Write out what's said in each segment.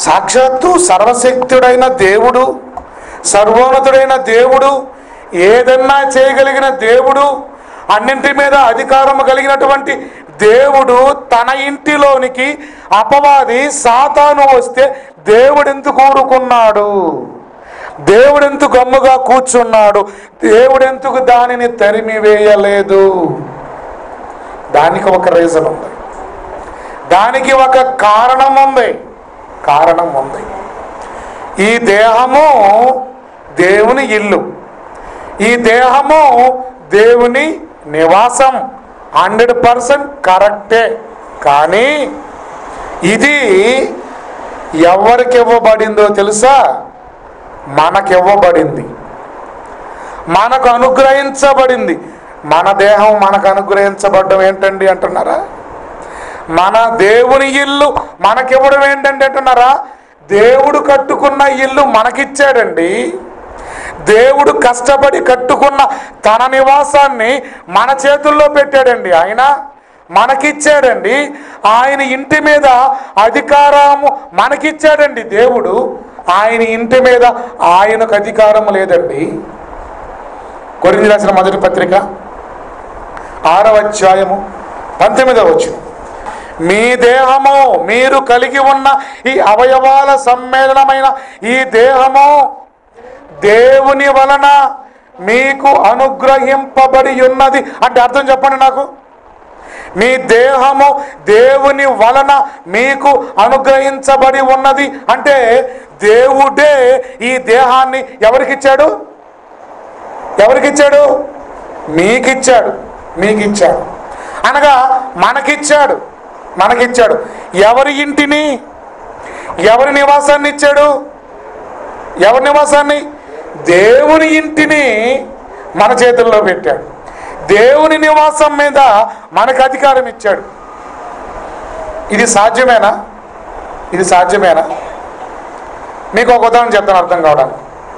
సాక్షాత్తు సర్వశక్తుడైన దేవుడు సర్వోన్నతుడైన దేవుడు ఏదన్నా చేయగలిగిన దేవుడు అన్నింటి మీద అధికారం కలిగినటువంటి దేవుడు తన ఇంటిలోనికి అపవాది సాతాను వస్తే దేవుడెందుకు ఊరుకున్నాడు దేవుడెందుకు గమ్ముగా కూర్చున్నాడు దేవుడెందుకు దానిని తరిమి వేయలేదు దానికి ఒక రీజన్ ఉంది దానికి ఒక కారణం ఉంది కారణం ఉంది ఈ దేహము దేవుని ఇల్లు ఈ దేహము దేవుని నివాసం హండ్రెడ్ పర్సెంట్ కరెక్టే కానీ ఇది ఎవరికి ఇవ్వబడిందో తెలుసా మనకివ్వబడింది మనకు అనుగ్రహించబడింది మన దేహం మనకు అనుగ్రహించబడడం ఏంటండి అంటున్నారా మన దేవుని ఇల్లు మనకివ్వడం ఏంటండి అంటున్నారా దేవుడు కట్టుకున్న ఇల్లు మనకిచ్చాడండి దేవుడు కష్టపడి కట్టుకున్న తన నివాసాన్ని మన చేతుల్లో పెట్టాడండి ఆయన మనకిచ్చాడండి ఆయన ఇంటి మీద అధికారము మనకిచ్చాడండి దేవుడు ఆయన ఇంటి మీద ఆయనకు అధికారం లేదండి కొరింది రాసిన మొదటి పత్రిక ఆరవ అధ్యాయము పంతొమ్మిదవ వచ్చిన మీ దేహము మీరు కలిగి ఉన్న ఈ అవయవాల సమ్మేళనమైన ఈ దేహము దేవుని వలన మీకు అనుగ్రహింపబడి ఉన్నది అంటే అర్థం చెప్పండి నాకు మీ దేహము దేవుని వలన మీకు అనుగ్రహించబడి ఉన్నది అంటే దేవుడే ఈ దేహాన్ని ఎవరికిచ్చాడు ఎవరికిచ్చాడు మీకిచ్చాడు మీకిచ్చాడు అనగా మనకిచ్చాడు మనకిచ్చాడు ఎవరి ఇంటిని ఎవరి నివాసాన్ని ఇచ్చాడు ఎవరి నివాసాన్ని దేవుని ఇంటిని మన చేతుల్లో పెట్టాడు దేవుని నివాసం మీద మనకు అధికారం ఇచ్చాడు ఇది సాధ్యమేనా ఇది సాధ్యమేనా మీకు ఒక ఉదాహరణ చెప్తాను అర్థం కావడానికి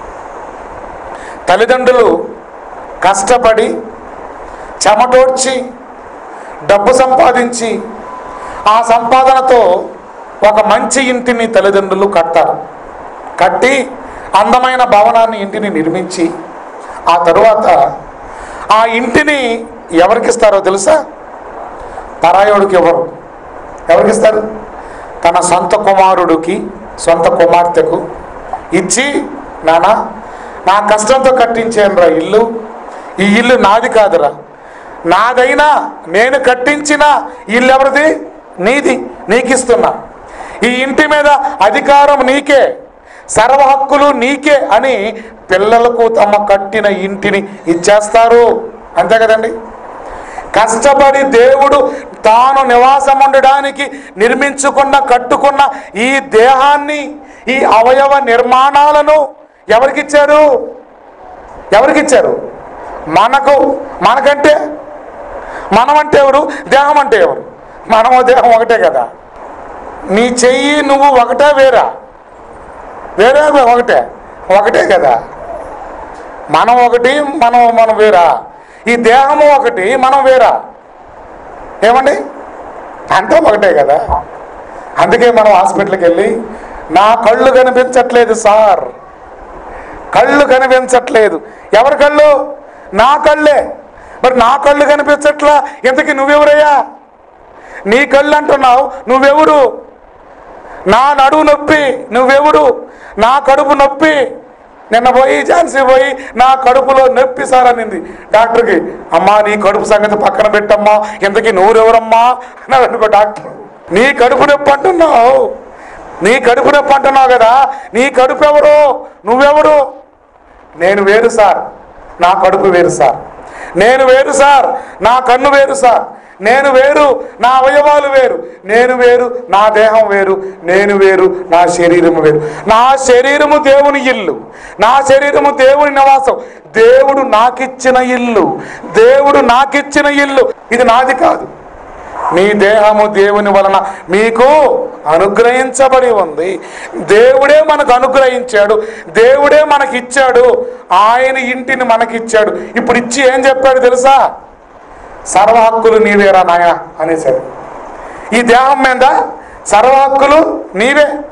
తల్లిదండ్రులు కష్టపడి చెమటోడ్చి డబ్బు సంపాదించి ఆ సంపాదనతో ఒక మంచి ఇంటిని తల్లిదండ్రులు కట్టారు కట్టి అందమైన భవనాన్ని ఇంటిని నిర్మించి ఆ తరువాత ఆ ఇంటిని ఎవరికి ఇస్తారో తెలుసా పరాయోడికి ఎవరు ఎవరికి ఇస్తారు తన సొంత కుమారుడికి సొంత కుమార్తెకు ఇచ్చి నానా నా కష్టంతో కట్టించానురా ఇల్లు ఈ ఇల్లు నాది కాదురా నాదైనా నేను కట్టించిన ఇల్లు ఎవరిది నీది నీకిస్తున్నా ఈ ఇంటి మీద అధికారం నీకే సర్వ హక్కులు నీకే అని పిల్లలకు తమ కట్టిన ఇంటిని ఇచ్చేస్తారు అంతే కదండి కష్టపడి దేవుడు తాను నివాసం ఉండడానికి నిర్మించుకున్న కట్టుకున్న ఈ దేహాన్ని ఈ అవయవ నిర్మాణాలను ఎవరికిచ్చారు ఎవరికిచ్చారు మనకు మనకంటే మనం అంటే ఎవరు దేహం అంటే ఎవరు మనము దేహం ఒకటే కదా నీ చెయ్యి నువ్వు ఒకటే వేరా వేరే ఒకటే ఒకటే కదా మనం ఒకటి మనం మనం వేరా ఈ దేహము ఒకటి మనం వేరా ఏమండి అంతా ఒకటే కదా అందుకే మనం హాస్పిటల్కి వెళ్ళి నా కళ్ళు కనిపించట్లేదు సార్ కళ్ళు కనిపించట్లేదు ఎవరి కళ్ళు నా కళ్ళే మరి నా కళ్ళు కనిపించట్లా ఇంతకీ నువ్వెవరయ్యా నీ కళ్ళు అంటున్నావు నువ్వెవరు నా నడువు నొప్పి నువ్వెవరు నా కడుపు నొప్పి నిన్న పోయి ఝాన్సీ పోయి నా కడుపులో నొప్పి సార్ అనింది డాక్టర్కి అమ్మా నీ కడుపు సంగతి పక్కన పెట్టమ్మా ఇంతకీ నువ్వెవరమ్మా అన్నాడు అనుకో డాక్టర్ నీ కడుపు నొప్పి అంటున్నావు నీ కడుపు నొప్పి అంటున్నావు కదా నీ కడుపు ఎవరు నువ్వెవరు నేను వేరు సార్ నా కడుపు వేరు సార్ నేను వేరు సార్ నా కన్ను వేరు సార్ నేను వేరు నా అవయవాలు వేరు నేను వేరు నా దేహం వేరు నేను వేరు నా శరీరము వేరు నా శరీరము దేవుని ఇల్లు నా శరీరము దేవుని నివాసం దేవుడు నాకిచ్చిన ఇల్లు దేవుడు నాకిచ్చిన ఇల్లు ఇది నాది కాదు మీ దేహము దేవుని వలన మీకు అనుగ్రహించబడి ఉంది దేవుడే మనకు అనుగ్రహించాడు దేవుడే మనకి ఇచ్చాడు ఆయన ఇంటిని మనకిచ్చాడు ఇప్పుడు ఇచ్చి ఏం చెప్పాడు తెలుసా సర్వ హక్కులు నీవేరా నాయ అనేసాడు ఈ దేహం మీద సర్వ హక్కులు నీవే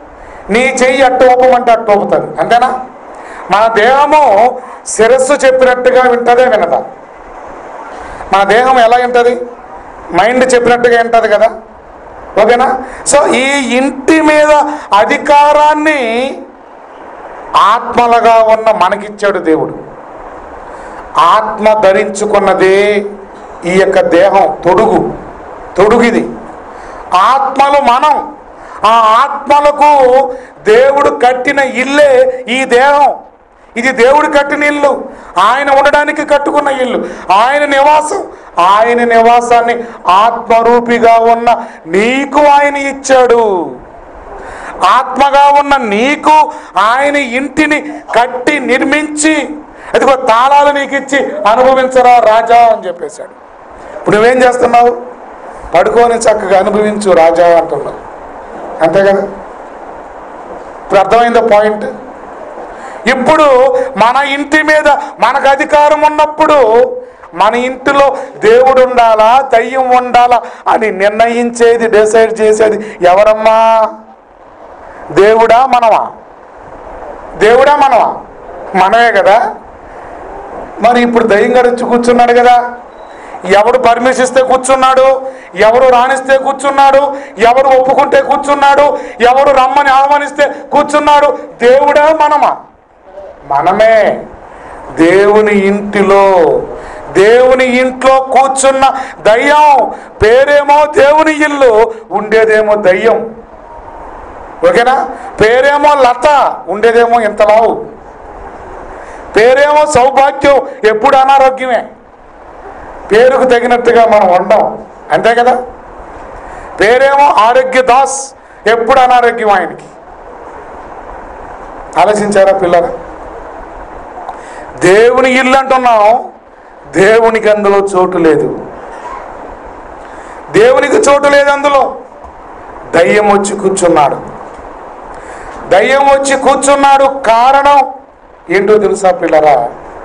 నీ చెయ్యి అట్టు ఊపమంటే అట్టు ఊపుతుంది అంతేనా మన దేహము శిరస్సు చెప్పినట్టుగా వింటదే వినదా మన దేహం ఎలా వింటది మైండ్ చెప్పినట్టుగా వింటది కదా ఓకేనా సో ఈ ఇంటి మీద అధికారాన్ని ఆత్మలుగా ఉన్న మనకిచ్చాడు దేవుడు ఆత్మ ధరించుకున్నదే ఈ యొక్క దేహం తొడుగు తొడుగిది ఆత్మలు మనం ఆ ఆత్మలకు దేవుడు కట్టిన ఇల్లే ఈ దేహం ఇది దేవుడు కట్టిన ఇల్లు ఆయన ఉండడానికి కట్టుకున్న ఇల్లు ఆయన నివాసం ఆయన నివాసాన్ని ఆత్మరూపిగా ఉన్న నీకు ఆయన ఇచ్చాడు ఆత్మగా ఉన్న నీకు ఆయన ఇంటిని కట్టి నిర్మించి అదిగో తాళాలు నీకు ఇచ్చి అనుభవించరా రాజా అని చెప్పేశాడు ఇప్పుడు నువ్వేం చేస్తున్నావు పడుకొని చక్కగా అనుభవించు రాజా అంటున్నావు అంతే కదా ఇప్పుడు అర్థమైందా పాయింట్ ఇప్పుడు మన ఇంటి మీద మనకు అధికారం ఉన్నప్పుడు మన ఇంటిలో దేవుడు ఉండాలా దయ్యం ఉండాలా అని నిర్ణయించేది డిసైడ్ చేసేది ఎవరమ్మా దేవుడా మనమా దేవుడా మనమా మనమే కదా మరి ఇప్పుడు దయ్యం గడిచి కూర్చున్నాడు కదా ఎవడు పర్మిషన్ ఇస్తే కూర్చున్నాడు ఎవరు రాణిస్తే కూర్చున్నాడు ఎవరు ఒప్పుకుంటే కూర్చున్నాడు ఎవరు రమ్మని ఆహ్వానిస్తే కూర్చున్నాడు దేవుడా మనమా మనమే దేవుని ఇంటిలో దేవుని ఇంట్లో కూర్చున్న దయ్యం పేరేమో దేవుని ఇల్లు ఉండేదేమో దయ్యం ఓకేనా పేరేమో లత ఉండేదేమో ఇంతలావు పేరేమో సౌభాగ్యం ఎప్పుడు అనారోగ్యమే పేరుకు తగినట్టుగా మనం ఉండం అంతే కదా పేరేమో ఆరోగ్య దాస్ ఎప్పుడు అనారోగ్యం ఆయనకి ఆలోచించారా పిల్లలు దేవుని ఇల్లు అంటున్నాం దేవునికి అందులో చోటు లేదు దేవునికి చోటు లేదు అందులో దయ్యం వచ్చి కూర్చున్నాడు దయ్యం వచ్చి కూర్చున్నాడు కారణం ఏంటో తెలుసా పిల్లరా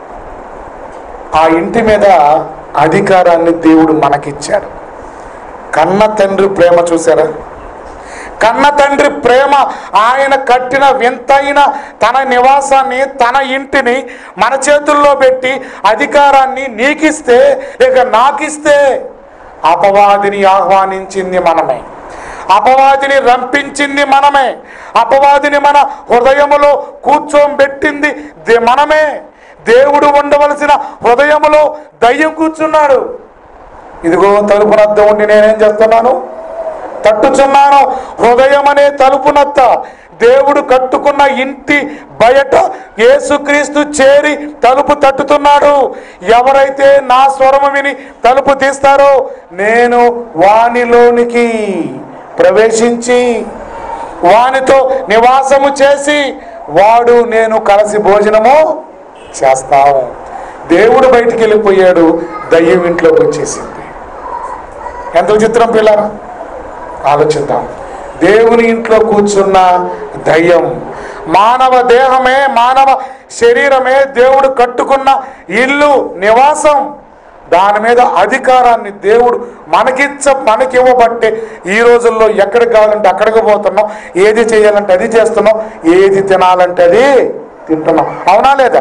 ఆ ఇంటి మీద అధికారాన్ని దేవుడు మనకిచ్చాడు కన్న తండ్రి ప్రేమ చూసారా కన్న తండ్రి ప్రేమ ఆయన కట్టిన వింతైన తన నివాసాన్ని తన ఇంటిని మన చేతుల్లో పెట్టి అధికారాన్ని నీకిస్తే లేక నాకిస్తే అపవాదిని ఆహ్వానించింది మనమే అపవాదిని రంపించింది మనమే అపవాదిని మన హృదయములో కూర్చోబెట్టింది దే- మనమే దేవుడు ఉండవలసిన హృదయములో దయ్యం కూర్చున్నాడు ఇదిగో తలుపునద్ద ఉండి నేనేం చేస్తున్నాను తట్టుచున్నాను హృదయం అనే తలుపునత్త దేవుడు కట్టుకున్న ఇంటి బయట యేసుక్రీస్తు చేరి తలుపు తట్టుతున్నాడు ఎవరైతే నా స్వరము విని తలుపు తీస్తారో నేను వానిలోనికి ప్రవేశించి వానితో నివాసము చేసి వాడు నేను కలిసి భోజనము చేస్తాము దేవుడు బయటికి వెళ్ళిపోయాడు దయ్యం ఇంట్లోకి వచ్చేసింది ఎంత విచిత్రం పిల్లరా ఆలోచిద్దాం దేవుని ఇంట్లో కూర్చున్న దయ్యం మానవ దేహమే మానవ శరీరమే దేవుడు కట్టుకున్న ఇల్లు నివాసం దాని మీద అధికారాన్ని దేవుడు మనకిచ్చ మనకివ్వబట్టే ఈ రోజుల్లో ఎక్కడికి కావాలంటే అక్కడికి పోతున్నాం ఏది చేయాలంటే అది చేస్తున్నాం ఏది తినాలంటే అది తింటున్నాం అవునా లేదా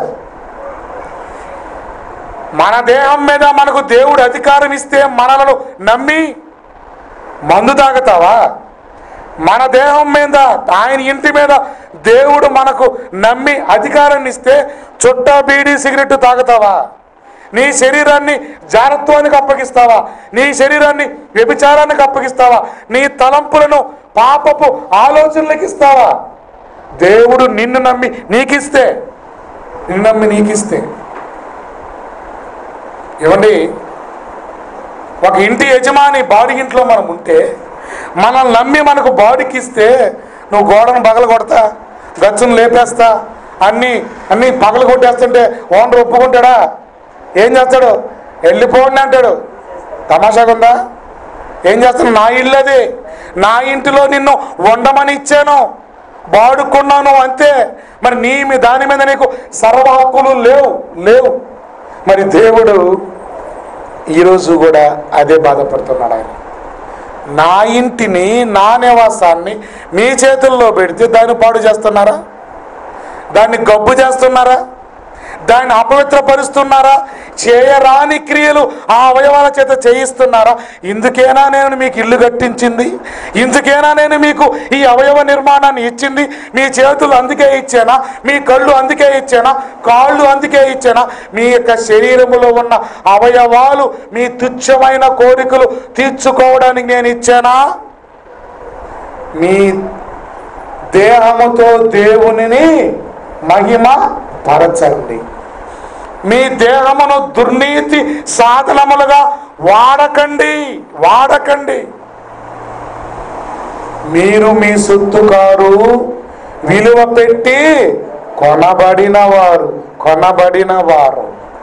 మన దేహం మీద మనకు దేవుడు అధికారం ఇస్తే మనలను నమ్మి మందు తాగుతావా మన దేహం మీద ఆయన ఇంటి మీద దేవుడు మనకు నమ్మి అధికారాన్ని ఇస్తే చుట్టా బీడీ సిగరెట్ తాగుతావా నీ శరీరాన్ని జారత్వానికి అప్పగిస్తావా నీ శరీరాన్ని వ్యభిచారానికి అప్పగిస్తావా నీ తలంపులను పాపపు ఆలోచనలకు ఇస్తావా దేవుడు నిన్ను నమ్మి నీకిస్తే నిన్ను నమ్మి నీకిస్తే ఏమండి ఒక ఇంటి యజమాని బాడీ ఇంట్లో మనం ఉంటే మనల్ని నమ్మి మనకు బాడీకి ఇస్తే నువ్వు గోడను పగలు కొడతా గచ్చును లేపేస్తా అన్నీ అన్నీ పగలు కొట్టేస్తుంటే ఓనర్ ఒప్పుకుంటాడా ఏం చేస్తాడు వెళ్ళిపోండి అంటాడు తమాషాగా ఉందా ఏం చేస్తాను నా ఇల్లు అది నా ఇంటిలో నిన్ను వండమని ఇచ్చాను వాడుకున్నాను అంతే మరి నీ మీ- దాని మీద నీకు సర్వ హక్కులు లేవు లేవు మరి దేవుడు ఈరోజు కూడా అదే బాధపడుతున్నాడు ఆయన నా ఇంటిని నా నివాసాన్ని మీ చేతుల్లో పెడితే దాన్ని పాడు చేస్తున్నారా దాన్ని గబ్బు చేస్తున్నారా దాన్ని అపవిత్రపరుస్తున్నారా చేయరాని క్రియలు ఆ అవయవాల చేత చేయిస్తున్నారా ఇందుకేనా నేను మీకు ఇల్లు కట్టించింది ఇందుకేనా నేను మీకు ఈ అవయవ నిర్మాణాన్ని ఇచ్చింది మీ చేతులు అందుకే ఇచ్చానా మీ కళ్ళు అందుకే ఇచ్చానా కాళ్ళు అందుకే ఇచ్చానా మీ యొక్క శరీరములో ఉన్న అవయవాలు మీ తుచ్చమైన కోరికలు తీర్చుకోవడానికి నేను ఇచ్చానా మీ దేహముతో దేవునిని మహిమ పరచండి మీ దేహమును దుర్నీతి సాధనములుగా వాడకండి వాడకండి మీరు మీ సొత్తు కారు విలువ పెట్టి కొనబడిన వారు కొనబడిన వారు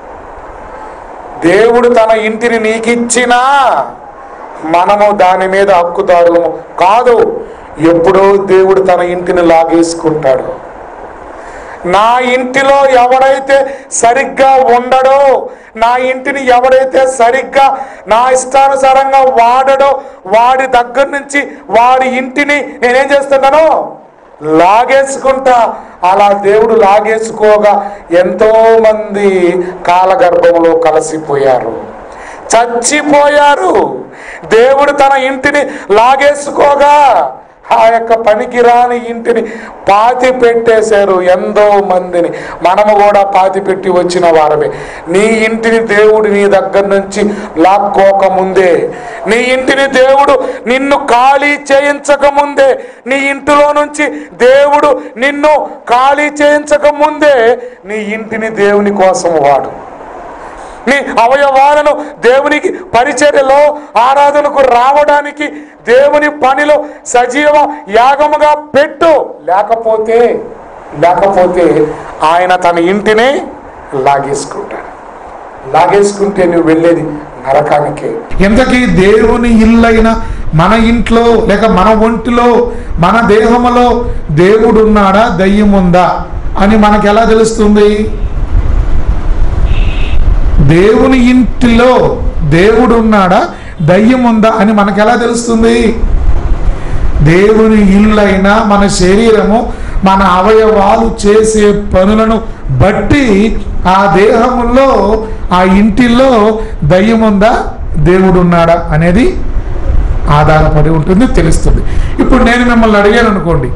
దేవుడు తన ఇంటిని నీకిచ్చినా మనము దాని మీద హక్కుదారులము కాదు ఎప్పుడో దేవుడు తన ఇంటిని లాగేసుకుంటాడు నా ఇంటిలో ఎవడైతే సరిగ్గా ఉండడో నా ఇంటిని ఎవడైతే సరిగ్గా నా ఇష్టానుసారంగా వాడడో వాడి దగ్గర నుంచి వాడి ఇంటిని నేనేం చేస్తున్నాను లాగేసుకుంటా అలా దేవుడు లాగేసుకోగా ఎంతో మంది కాలగర్భంలో కలిసిపోయారు చచ్చిపోయారు దేవుడు తన ఇంటిని లాగేసుకోగా ఆ యొక్క పనికిరాని ఇంటిని పాతి పెట్టేశారు ఎంతో మందిని మనము కూడా పాతి పెట్టి వచ్చిన వారమే నీ ఇంటిని దేవుడు నీ దగ్గర నుంచి లాక్కోక ముందే నీ ఇంటిని దేవుడు నిన్ను ఖాళీ చేయించక ముందే నీ ఇంటిలో నుంచి దేవుడు నిన్ను ఖాళీ చేయించక ముందే నీ ఇంటిని దేవుని కోసం వాడు నీ అవయవాలను దేవునికి పరిచర్యలో ఆరాధనకు రావడానికి దేవుని పనిలో సజీవ యాగముగా పెట్టు లేకపోతే లేకపోతే ఆయన తన ఇంటిని లాగేసుకుంటాడు లాగేసుకుంటే నువ్వు వెళ్ళేది నరకానికే ఇంతకీ దేవుని ఇల్లైన మన ఇంట్లో లేక మన ఒంటిలో మన దేహములో దేవుడు ఉన్నాడా దయ్యం ఉందా అని మనకు ఎలా తెలుస్తుంది దేవుని ఇంటిలో దేవుడు ఉన్నాడా దయ్యం ఉందా అని మనకు ఎలా తెలుస్తుంది దేవుని ఇల్లైన మన శరీరము మన అవయవాలు చేసే పనులను బట్టి ఆ దేహములో ఆ ఇంటిలో దయ్యం ఉందా దేవుడు ఉన్నాడా అనేది ఆధారపడి ఉంటుంది తెలుస్తుంది ఇప్పుడు నేను మిమ్మల్ని అడిగాను అనుకోండి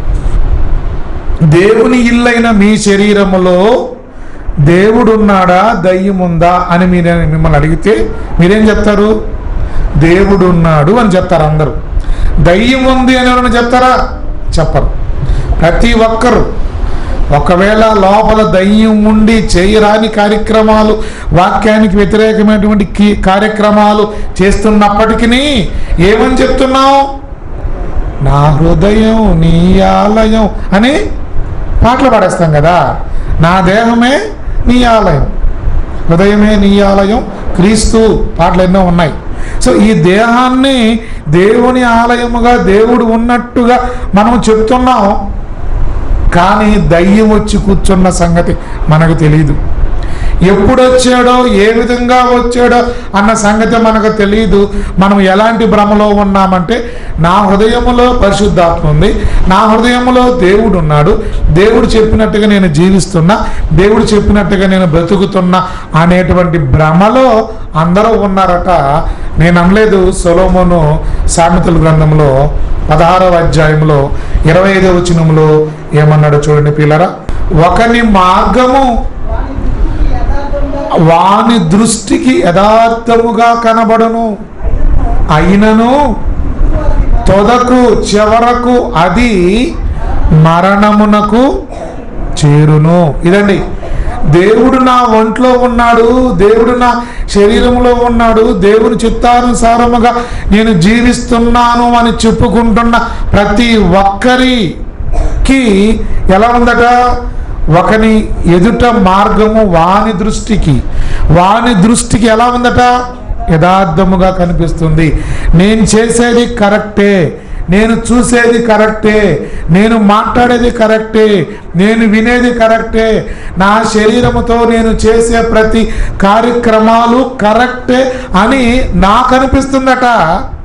దేవుని ఇల్లైన మీ శరీరములో దేవుడు ఉన్నాడా దయ్యం ఉందా అని మీరు మిమ్మల్ని అడిగితే మీరేం చెప్తారు దేవుడు ఉన్నాడు అని చెప్తారు అందరూ దయ్యం ఉంది అని ఎవరైనా చెప్తారా చెప్పరు ప్రతి ఒక్కరు ఒకవేళ లోపల దయ్యం ఉండి చేయరాని కార్యక్రమాలు వాక్యానికి వ్యతిరేకమైనటువంటి కీ- కార్యక్రమాలు చేస్తున్నప్పటికీ ఏమని చెప్తున్నావు నా హృదయం నీ ఆలయం అని పాటలు పాడేస్తాం కదా నా దేహమే నీ ఆలయం హృదయమే నీ ఆలయం క్రీస్తు పాటలు ఎన్నో ఉన్నాయి సో ఈ దేహాన్ని దేవుని ఆలయముగా దేవుడు ఉన్నట్టుగా మనం చెప్తున్నాం కానీ దయ్యం వచ్చి కూర్చున్న సంగతి మనకు తెలియదు ఎప్పుడు వచ్చాడో ఏ విధంగా వచ్చాడో అన్న సంగతి మనకు తెలియదు మనం ఎలాంటి భ్రమలో ఉన్నామంటే నా హృదయములో పరిశుద్ధాత్మ ఉంది నా హృదయములో దేవుడు ఉన్నాడు దేవుడు చెప్పినట్టుగా నేను జీవిస్తున్నా దేవుడు చెప్పినట్టుగా నేను బ్రతుకుతున్నా అనేటువంటి భ్రమలో అందరూ ఉన్నారట నేను అనలేదు సొలోమోను సామెతల గ్రంథంలో పదహారవ అధ్యాయంలో ఇరవై ఐదవ వచనంలో ఏమన్నాడు చూడండి పిల్లరా ఒకని మార్గము వాని దృష్టికి యథార్థముగా కనబడును అయినను తొదకు చివరకు అది మరణమునకు చేరును ఇదండి దేవుడు నా ఒంట్లో ఉన్నాడు దేవుడు నా శరీరంలో ఉన్నాడు దేవుని చిత్తానుసారముగా నేను జీవిస్తున్నాను అని చెప్పుకుంటున్న ప్రతి ఒక్కరికి ఎలా ఉందట ఒకని ఎదుట మార్గము వాని దృష్టికి వాని దృష్టికి ఎలా ఉందట యథార్థముగా కనిపిస్తుంది నేను చేసేది కరెక్టే నేను చూసేది కరెక్టే నేను మాట్లాడేది కరెక్టే నేను వినేది కరెక్టే నా శరీరముతో నేను చేసే ప్రతి కార్యక్రమాలు కరెక్టే అని నాకు అనిపిస్తుందట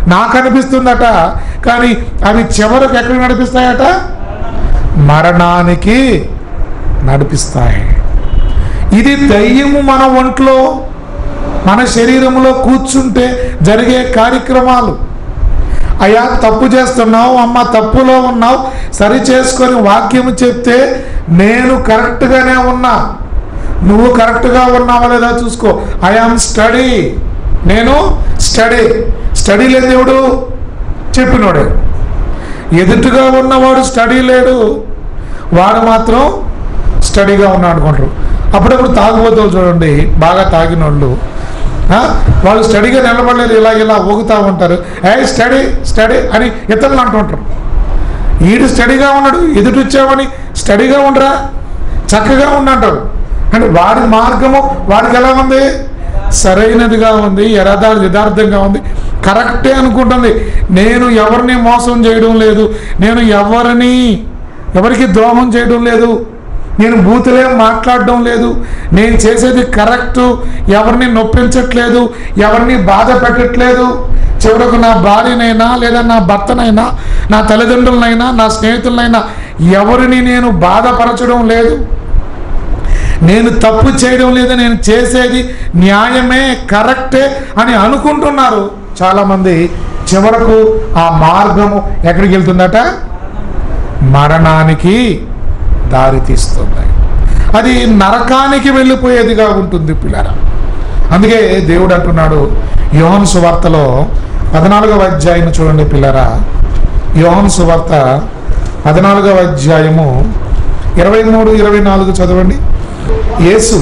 నాకు అనిపిస్తుందట కానీ అవి చివరకు ఎక్కడికి నడిపిస్తాయట మరణానికి నడిపిస్తాయి ఇది దయ్యము మన ఒంట్లో మన శరీరంలో కూర్చుంటే జరిగే కార్యక్రమాలు అయ్యా తప్పు చేస్తున్నావు అమ్మ తప్పులో ఉన్నావు సరి చేసుకొని వాక్యం చెప్తే నేను కరెక్ట్గానే ఉన్నా నువ్వు కరెక్ట్గా ఉన్నావా లేదా చూసుకో ఐ ఆమ్ స్టడీ నేను స్టడీ స్టడీ లేదు దేవుడు చెప్పినోడే ఎదుటిగా ఉన్నవాడు స్టడీ లేడు వాడు మాత్రం స్టడీగా ఉన్నాడు అనుకుంటారు అప్పుడప్పుడు తాగుబోతులు చూడండి బాగా తాగిన వాళ్ళు ఆ, వాళ్ళు స్టడీగా నిలబడలేరు ఇలా ఇలా ఊగుతూ ఉంటారు ఏ స్టడీ స్టడీ అని ఇతరులు అంటుంటారు ఈడు స్టడీగా ఉన్నాడు ఎదుటి వచ్చామని స్టడీగా ఉండరా చక్కగా ఉండంటారు అంటే వాడి మార్గము వాడికి ఎలా ఉంది సరైనదిగా ఉంది యథార్థ యథార్థంగా ఉంది కరెక్టే అనుకుంటుంది నేను ఎవరిని మోసం చేయడం లేదు నేను ఎవరిని ఎవరికి ద్రోహం చేయడం లేదు నేను బూతులేం మాట్లాడడం లేదు నేను చేసేది కరెక్టు ఎవరిని నొప్పించట్లేదు ఎవరిని బాధ పెట్టట్లేదు చివరకు నా భార్యనైనా లేదా నా భర్తనైనా నా తల్లిదండ్రులనైనా నా స్నేహితులనైనా ఎవరిని నేను బాధపరచడం లేదు నేను తప్పు చేయడం లేదు నేను చేసేది న్యాయమే కరెక్టే అని అనుకుంటున్నారు చాలామంది చివరకు ఆ మార్గము ఎక్కడికి వెళ్తుందట మరణానికి దారి తీస్తుంది అది నరకానికి వెళ్ళిపోయేదిగా ఉంటుంది పిల్లర అందుకే దేవుడు అంటున్నాడు యోహన్ సువార్తలో పద్నాలుగవ అధ్యాయం చూడండి పిల్లరా యోహన్ సువార్త పద్నాలుగవ అధ్యాయము ఇరవై మూడు ఇరవై నాలుగు చదవండి యేసు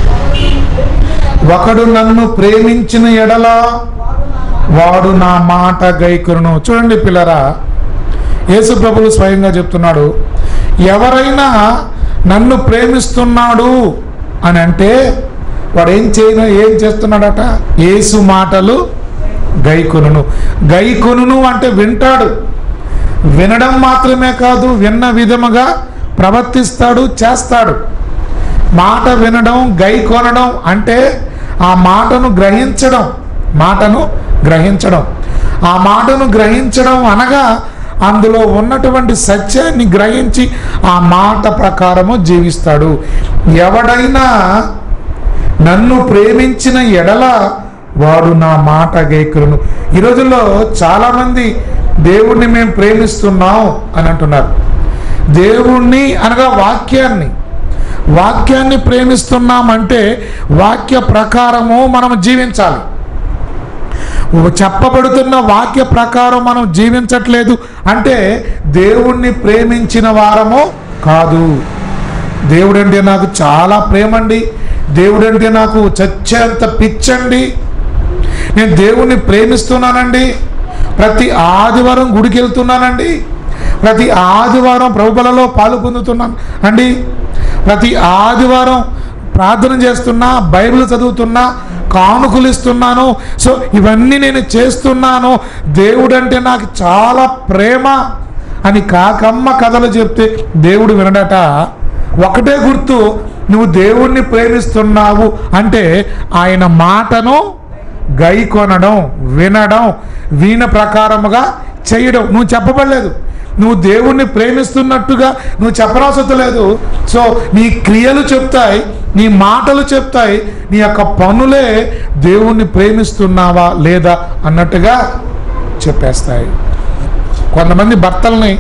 ఒకడు నన్ను ప్రేమించిన ఎడల వాడు నా మాట గైకురును చూడండి పిల్లరా యేసు ప్రభులు స్వయంగా చెప్తున్నాడు ఎవరైనా నన్ను ప్రేమిస్తున్నాడు అని అంటే వాడు ఏం చేయను ఏం చేస్తున్నాడట యేసు మాటలు గైకొనును గైకొనును అంటే వింటాడు వినడం మాత్రమే కాదు విన్న విధముగా ప్రవర్తిస్తాడు చేస్తాడు మాట వినడం గై కొనడం అంటే ఆ మాటను గ్రహించడం మాటను గ్రహించడం ఆ మాటను గ్రహించడం అనగా అందులో ఉన్నటువంటి సత్యాన్ని గ్రహించి ఆ మాట ప్రకారము జీవిస్తాడు ఎవడైనా నన్ను ప్రేమించిన ఎడల వాడు నా మాట గైకులను ఈ రోజుల్లో చాలామంది దేవుణ్ణి మేము ప్రేమిస్తున్నాం అని అంటున్నారు దేవుణ్ణి అనగా వాక్యాన్ని వాక్యాన్ని ప్రేమిస్తున్నామంటే వాక్య ప్రకారము మనం జీవించాలి చెప్పబడుతున్న వాక్య ప్రకారం మనం జీవించట్లేదు అంటే దేవుణ్ణి ప్రేమించిన వారము కాదు దేవుడంటే నాకు చాలా ప్రేమండి దేవుడంటే నాకు చచ్చేంత పిచ్చండి నేను దేవుణ్ణి ప్రేమిస్తున్నానండి ప్రతి ఆదివారం గుడికి వెళ్తున్నానండి ప్రతి ఆదివారం ప్రభుబలలో పాలు పొందుతున్నాను అండి ప్రతి ఆదివారం ప్రార్థన చేస్తున్నా బైబిల్ చదువుతున్నా కానుకలు ఇస్తున్నాను సో ఇవన్నీ నేను చేస్తున్నాను దేవుడు అంటే నాకు చాలా ప్రేమ అని కాకమ్మ కథలు చెప్తే దేవుడు వినడట ఒకటే గుర్తు నువ్వు దేవుణ్ణి ప్రేమిస్తున్నావు అంటే ఆయన మాటను గై కొనడం వినడం వీణ ప్రకారముగా చేయడం నువ్వు చెప్పబడలేదు నువ్వు దేవుణ్ణి ప్రేమిస్తున్నట్టుగా నువ్వు చెప్పనవసరం లేదు సో నీ క్రియలు చెప్తాయి నీ మాటలు చెప్తాయి నీ యొక్క పనులే దేవుణ్ణి ప్రేమిస్తున్నావా లేదా అన్నట్టుగా చెప్పేస్తాయి కొంతమంది భర్తల్ని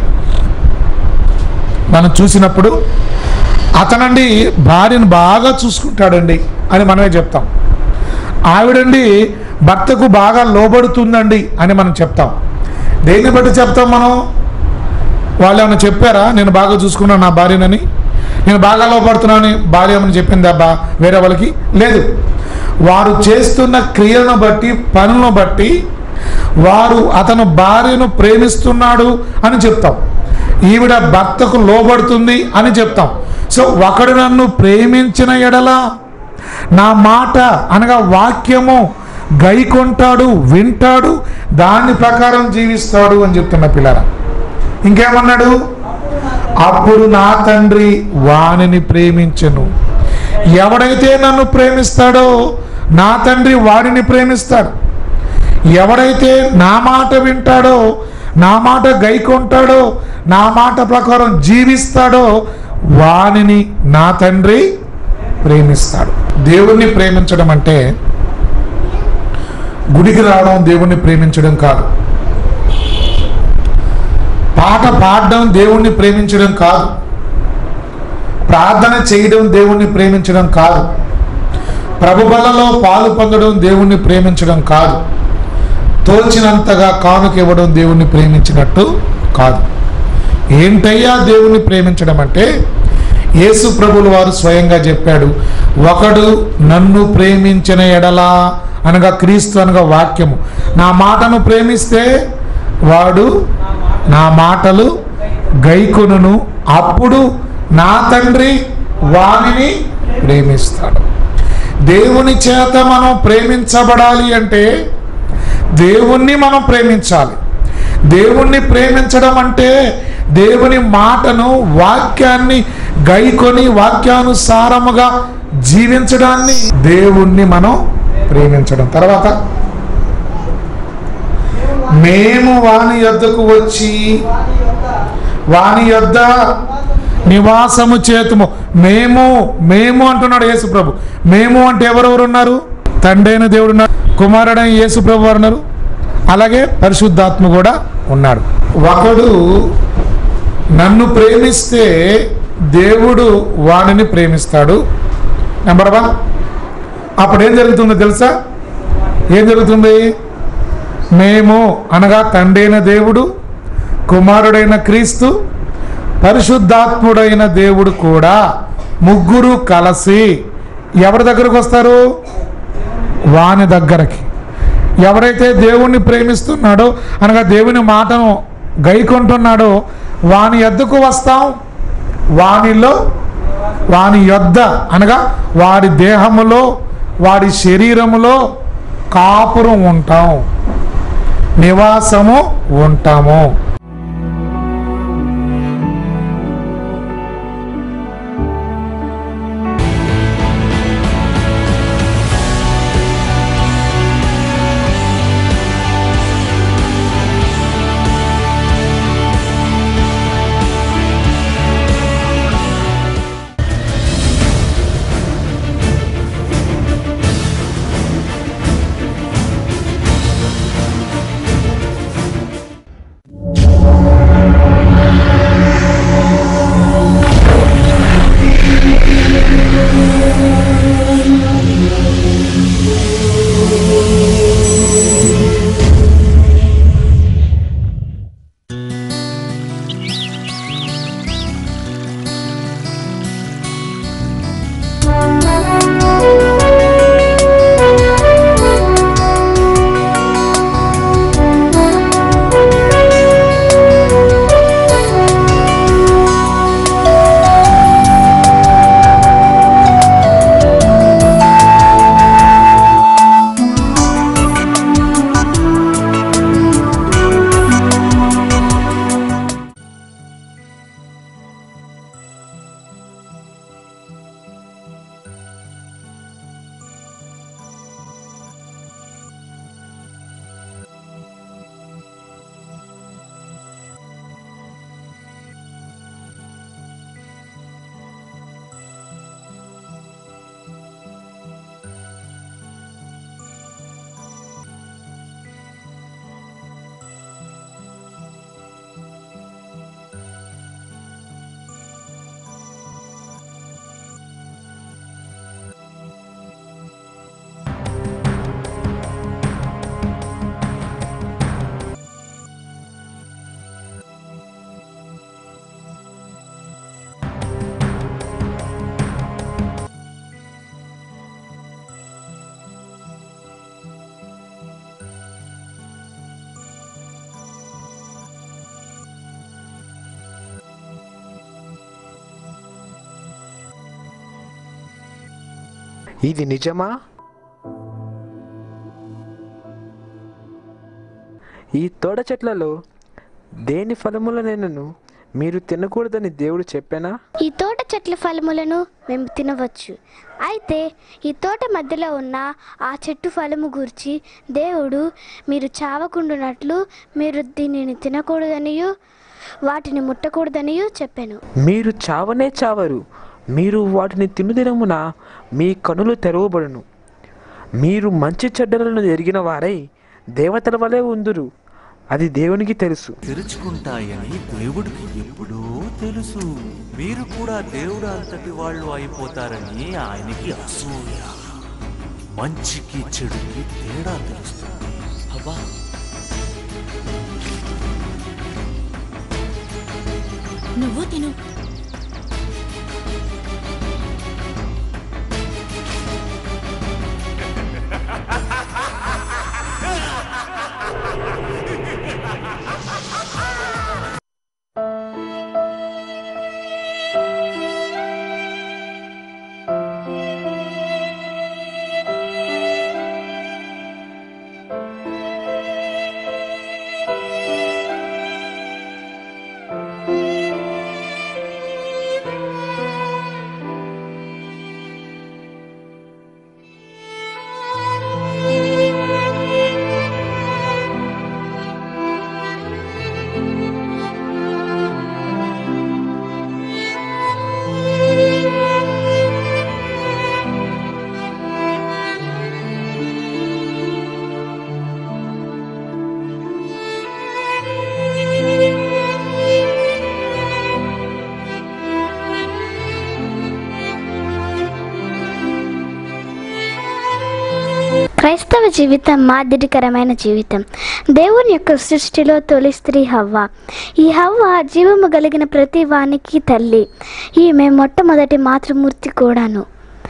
మనం చూసినప్పుడు అతనండి భార్యను బాగా చూసుకుంటాడండి అని మనమే చెప్తాం ఆవిడండి భర్తకు బాగా లోబడుతుందండి అని మనం చెప్తాం దేన్ని బట్టి చెప్తాం మనం వాళ్ళు ఏమైనా చెప్పారా నేను బాగా చూసుకున్నాను నా భార్యనని నేను బాగా లోపడుతున్నానని భార్య ఏమైనా చెప్పింది అబ్బా వేరే వాళ్ళకి లేదు వారు చేస్తున్న క్రియలను బట్టి పనులను బట్టి వారు అతను భార్యను ప్రేమిస్తున్నాడు అని చెప్తాం ఈవిడ భర్తకు లోబడుతుంది అని చెప్తాం సో ఒకడు నన్ను ప్రేమించిన ఎడల నా మాట అనగా వాక్యము గైకొంటాడు వింటాడు దాని ప్రకారం జీవిస్తాడు అని చెప్తున్న పిల్లల ఇంకేమన్నాడు అప్పుడు నా తండ్రి వానిని ప్రేమించెను ఎవడైతే నన్ను ప్రేమిస్తాడో నా తండ్రి వాడిని ప్రేమిస్తాడు ఎవడైతే నా మాట వింటాడో నా మాట గైకొంటాడో నా మాట ప్రకారం జీవిస్తాడో వానిని నా తండ్రి ప్రేమిస్తాడు దేవుణ్ణి ప్రేమించడం అంటే గుడికి రావడం దేవుణ్ణి ప్రేమించడం కాదు పాట పాడడం దేవుణ్ణి ప్రేమించడం కాదు ప్రార్థన చేయడం దేవుణ్ణి ప్రేమించడం కాదు ప్రభు బలలో పాలు పొందడం దేవుణ్ణి ప్రేమించడం కాదు తోచినంతగా కానుక ఇవ్వడం దేవుణ్ణి ప్రేమించినట్టు కాదు ఏంటయ్యా దేవుణ్ణి ప్రేమించడం అంటే యేసు ప్రభులు వారు స్వయంగా చెప్పాడు ఒకడు నన్ను ప్రేమించిన ఎడలా అనగా క్రీస్తు అనగా వాక్యము నా మాటను ప్రేమిస్తే వాడు నా మాటలు గైకొనును అప్పుడు నా తండ్రి వానిని ప్రేమిస్తాడు దేవుని చేత మనం ప్రేమించబడాలి అంటే దేవుణ్ణి మనం ప్రేమించాలి దేవుణ్ణి ప్రేమించడం అంటే దేవుని మాటను వాక్యాన్ని గైకొని వాక్యానుసారముగా జీవించడాన్ని దేవుణ్ణి మనం ప్రేమించడం తర్వాత మేము వాని యొద్దకు వచ్చి వాని యొద్ద నివాసము చేతుము మేము మేము అంటున్నాడు యేసు ప్రభు మేము అంటే ఎవరెవరు ఉన్నారు తండ్రైన దేవుడు ఉన్నారు కుమారుడైన యేసు ప్రభు వారు ఉన్నారు అలాగే పరిశుద్ధాత్మ కూడా ఉన్నాడు ఒకడు నన్ను ప్రేమిస్తే దేవుడు వాడిని ప్రేమిస్తాడు నెంబర్ వన్ అప్పుడు ఏం జరుగుతుందో తెలుసా ఏం జరుగుతుంది మేము అనగా తండ్రైన దేవుడు కుమారుడైన క్రీస్తు పరిశుద్ధాత్ముడైన దేవుడు కూడా ముగ్గురు కలిసి ఎవరి దగ్గరకు వస్తారు వాని దగ్గరకి ఎవరైతే దేవుణ్ణి ప్రేమిస్తున్నాడో అనగా దేవుని మాటను గైకొంటున్నాడో వాని ఎద్దుకు వస్తాం వానిలో వాని యొద్ద అనగా వారి దేహములో వారి శరీరములో కాపురం ఉంటాం నివాసము ఉంటాము ఇది నిజమా ఈ తోడ చెట్లలో దేని ఫలముల నేను మీరు తినకూడదని దేవుడు చెప్పానా ఈ తోట చెట్ల ఫలములను మేము తినవచ్చు అయితే ఈ తోట మధ్యలో ఉన్న ఆ చెట్టు ఫలము గురించి దేవుడు మీరు చావకుండునట్లు మీరు దీనిని తినకూడదనియు వాటిని ముట్టకూడదనియు చెప్పాను మీరు చావనే చావరు మీరు వాటిని తినుదినమున మీ కనులు తెరవబడును మీరు మంచి చెడ్డలను ఎరిగిన వారై దేవతల వలె ఉందురు అది దేవునికి తెలుసు తెరుచుకుంటాయని దేవుడికి ఎప్పుడూ తెలుసు మీరు కూడా దేవుడు అంతటి వాళ్ళు అయిపోతారని ఆయనకి అసూయ మంచికి చెడుకి తేడా తెలుస్తుంది అబ్బా నువ్వు తిను క్రైస్తవ జీవితం మాదిరికరమైన జీవితం దేవుని యొక్క సృష్టిలో తొలి స్త్రీ హవ్వ ఈ హవ్వ జీవము కలిగిన ప్రతి వానికి తల్లి ఈమె మొట్టమొదటి మాతృమూర్తి కూడాను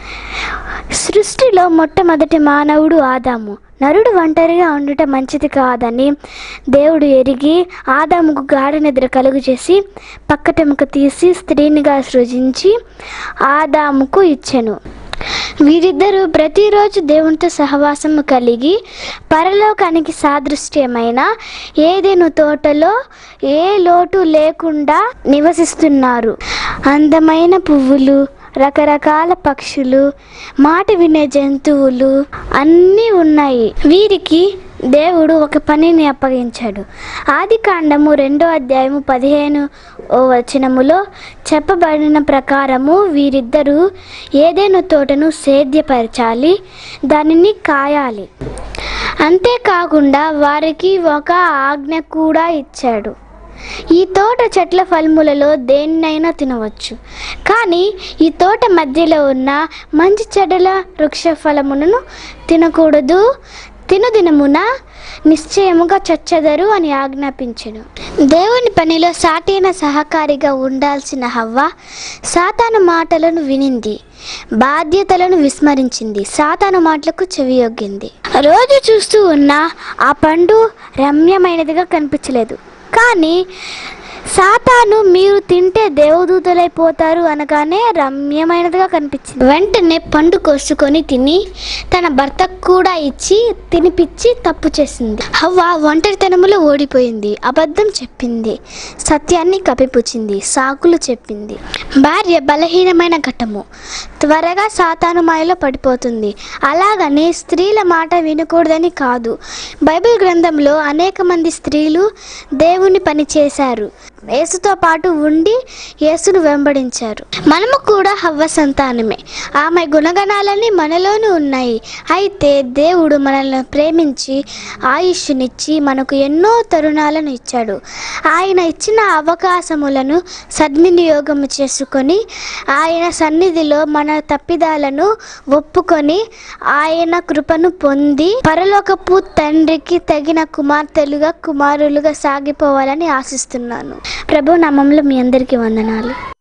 సృష్టిలో మొట్టమొదటి మానవుడు ఆదాము నరుడు ఒంటరిగా ఉండుట మంచిది కాదని దేవుడు ఎరిగి ఆదాముకు గాఢ నిద్ర కలుగు చేసి పక్కటెముక తీసి స్త్రీనిగా సృజించి ఆదాముకు ఇచ్చెను వీరిద్దరూ ప్రతిరోజు దేవునితో సహవాసము కలిగి పరలోకానికి సాదృశ్యమైన ఏదైనా తోటలో ఏ లోటు లేకుండా నివసిస్తున్నారు అందమైన పువ్వులు రకరకాల పక్షులు మాట వినే జంతువులు అన్నీ ఉన్నాయి వీరికి దేవుడు ఒక పనిని అప్పగించాడు ఆది కాండము రెండో అధ్యాయము పదిహేను ఓ వచనములో చెప్పబడిన ప్రకారము వీరిద్దరూ ఏదైనా తోటను సేద్యపరచాలి దానిని కాయాలి అంతేకాకుండా వారికి ఒక ఆజ్ఞ కూడా ఇచ్చాడు ఈ తోట చెట్ల ఫలములలో దేన్నైనా తినవచ్చు కానీ ఈ తోట మధ్యలో ఉన్న మంచి చెడ్డల వృక్ష ఫలములను తినకూడదు తినుదినమున నిశ్చయముగా చచ్చెదరు అని ఆజ్ఞాపించెను దేవుని పనిలో సాటైన సహకారిగా ఉండాల్సిన హవ్వ సాతాను మాటలను వినింది బాధ్యతలను విస్మరించింది సాతాను మాటలకు చెవియొగ్గింది రోజు చూస్తూ ఉన్న ఆ పండు రమ్యమైనదిగా కనిపించలేదు కానీ సాతాను మీరు తింటే దేవదూతలైపోతారు అనగానే రమ్యమైనదిగా కనిపించింది వెంటనే పండు కోసుకొని తిని తన భర్తకు కూడా ఇచ్చి తినిపించి తప్పు చేసింది హవ్వ ఒంటరితనములో ఓడిపోయింది అబద్ధం చెప్పింది సత్యాన్ని కప్పిపుచ్చింది సాకులు చెప్పింది భార్య బలహీనమైన ఘట్టము త్వరగా సాతాను మాయలో పడిపోతుంది అలాగని స్త్రీల మాట వినకూడదని కాదు బైబిల్ గ్రంథంలో అనేక మంది స్త్రీలు దేవుని పని చేశారు యేసుతో పాటు ఉండి యేసును వెంబడించారు మనము కూడా హవ్వ సంతానమే ఆమె గుణగణాలన్నీ మనలోనూ ఉన్నాయి అయితే దేవుడు మనల్ని ప్రేమించి ఆయుష్నిచ్చి మనకు ఎన్నో తరుణాలను ఇచ్చాడు ఆయన ఇచ్చిన అవకాశములను సద్వినియోగం చేసుకొని ఆయన సన్నిధిలో మన తప్పిదాలను ఒప్పుకొని ఆయన కృపను పొంది పరలోకపు తండ్రికి తగిన కుమార్తెలుగా కుమారులుగా సాగిపోవాలని ఆశిస్తున్నాను ప్రభు నామంలో మీ అందరికీ వందనాలు